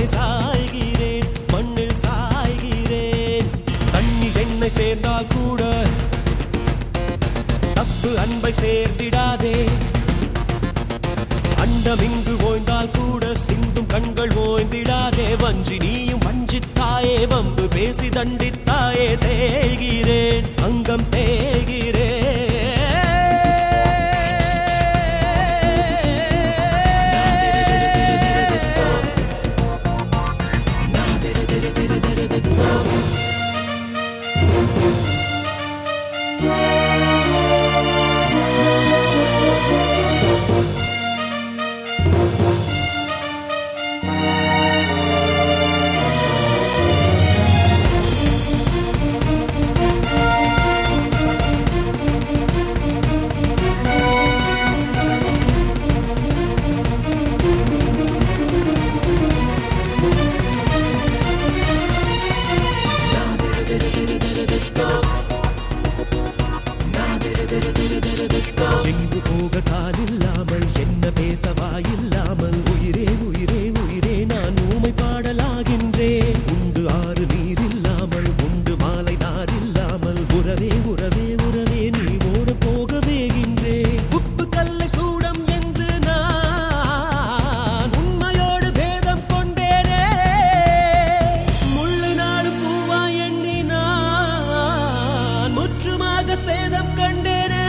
சாய்கிறேன் மண்ணில் சாய்கிறேன் தண்ணி எண்ணெய் சேர்ந்தால் கூட தப்பு அன்பை சேர்த்திடாதே அண்டம் இங்கு ஓய்ந்தால் கூட சிந்தும் கண்கள் ஓய்ந்திடாதே வஞ்சி நீயும் வஞ்சித்தாயே வம்பு பேசி தண்டித்தாயே தேய்கிறேன் அங்கம் தேய்கிறேன் எங்கு போக காலில்லாமல் என்ன பேச வாயில்லாமல் உயிரே உயிரே உயிரே நான் ஊமை பாடலாகின்றேன் உண்டு ஆறு நீர் இல்லாமல் உண்டு மாலை நார் இல்லாமல் உறவே உறவே உறவே நீ ஓட போக வேகின்றேன் உப்பு கல்லை சூடம் என்று நான் உண்மையோடு பேதம் கொண்டேனே முள்ளு நாடு பூவா எண்ணி நான் முற்றுமாக சேதம் கண்டேனே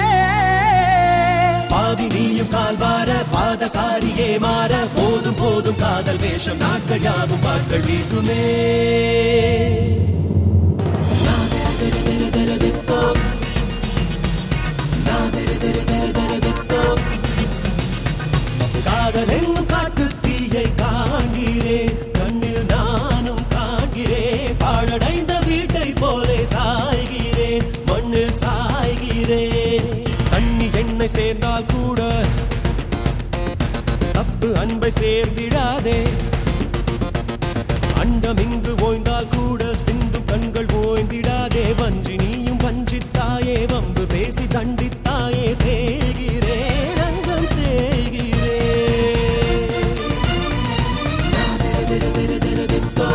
பாவி நீயும் கால்வார பாதசாரியே மாற போதும் போதும் காதல் வேஷம் நாட்கள் யாவும் பாட்கள் வீசுமே நாதிரதிரதிரதிரதித்தோ. நாதிரதிரதிரதிரதித்தோ. காதல் என்னும் காட்டு தீயை காண்கிறேன் கண்ணில் நானும் காண்கிறேன் பாழடைந்த வீட்டை போலே சாய்கிறேன் மண்ணில் சாய்கிறேன் தண்ணி எண்ணெய் சேர்ந்தால் கூட தப்பு அன்பை சேர்ந்திடாதே அண்டம் இங்கு ஓய்ந்தால் கூட சிந்தும் கண்கள் ஓய்ந்திடாதே வஞ்சி நீயும் வஞ்சித்தாயே வம்பு பேசி தண்டித்தாயே தேய்கிறேன் அங்கம் தேய்கிறேன் நாதிரதிரதிரதிரதித்தோ.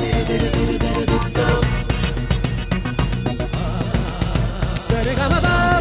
நாதிரதிரதிரதிரதித்தோ. சரிகமபா